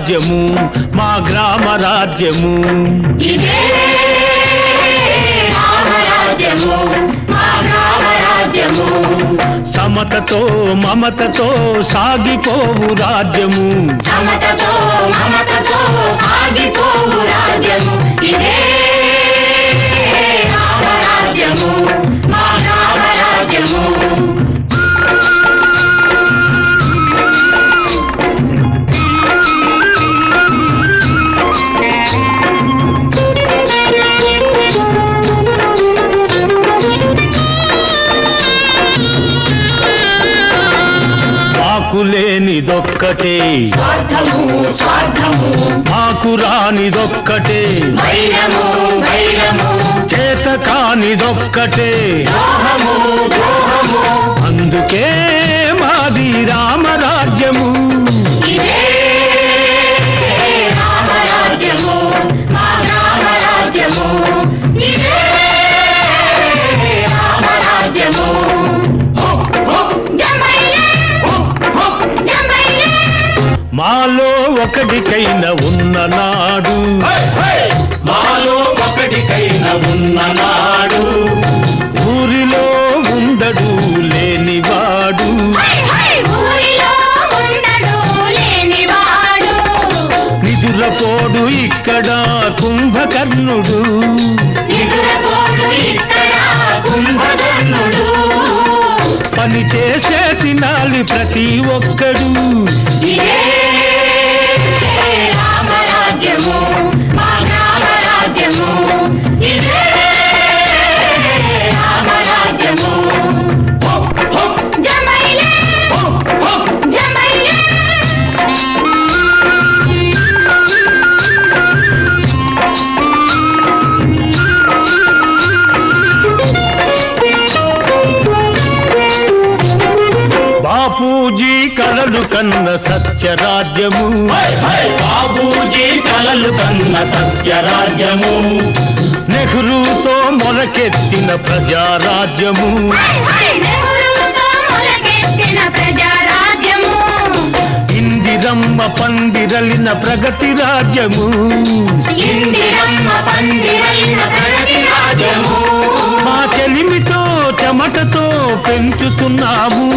రాజ్యము మా గ్రామ రాజ్యము ఇదే రామరాజ్యము మా రామరాజ్యము సమతతో మమతతో సాగిపోవు రాజ్యము సమతతో మమతతో సాగిపోవు రాజ్యము ఇదే రామరాజ్యము మా రామరాజ్యము మాకు లేనిదొక్కటే స్వార్థము స్వార్థము మాకు రానిదొక్కటే వైరము వైరము చేత కానిదొక్కటే ద్రోహము ద్రోహము అందుకే మాది రామరాజ్యము ఇదే రామరాజ్యము మా రామరాజ్యము ఇదే రామరాజ్యము జమయ్యే జమయ్యే మాలో ఒకటికైన ఉన్న నాడు మాలో ఒకటికైన ఉన్న నాడు ఊరిలో ఉండడు లేనివాడు హై హై ఊరిలో ఉండడు లేనివాడు నిదురపోడు ఇక్కడ కుంభకర్ణుడు నిదురపోడు ఇక్కడ కుంభకర్ణుడు పని చేసే తినాలి ప్రతి ఒక్కడు ఇదే రామరాజ్యము మా రామరాజ్యము ఇదే రామరాజ్యము జమైలే జమైలే బాపూజీ కలలు కన్న సత్యరాజ్యము హై హై బాబూజీ కలలు కన్న సత్యరాజ్యము నెహ్రూతో మొలకెత్తిన ప్రజారాజ్యము హై హై నెహ్రూతో మొలకెత్తిన ప్రజారాజ్యము ఇందిరమ్మ పందిరలిన ప్రగతి రాజ్యము ఇందిరమ్మ పందిరైన ప్రగతి రాజ్యము మా చెలిమితో చెమటతో పెంచుతున్నాము